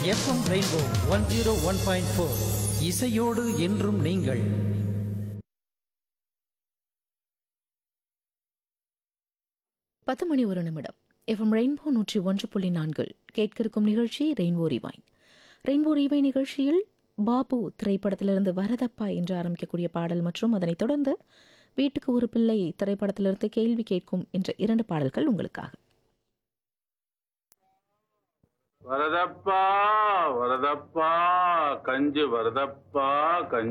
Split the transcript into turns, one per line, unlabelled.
FM rainbow one zero one point four இசையோடு என்றும் நீங்கள்
பத்து மணி ஒரு நிமிடம் எஃப்எம் ரெயின்போ நூற்றி ஒன்று புள்ளி நான்கில் கேட்க இருக்கும் நிகழ்ச்சி ரெயின்போ ரிவைன் ரெயின்போ ரிவைன் நிகழ்ச்சியில் பாபு திரைப்படத்திலிருந்து வரதப்பா என்று ஆரம்பிக்கக்கூடிய பாடல் மற்றும் அதனைத் தொடர்ந்து வீட்டுக்கு ஒரு பிள்ளை திரைப்படத்திலிருந்து கேள்வி கேட்கும் என்ற இரண்டு பாடல்கள் உங்களுக்காக
வரதப்பா வரதப்பா கஞ்சு வரதப்பா கஞ்சு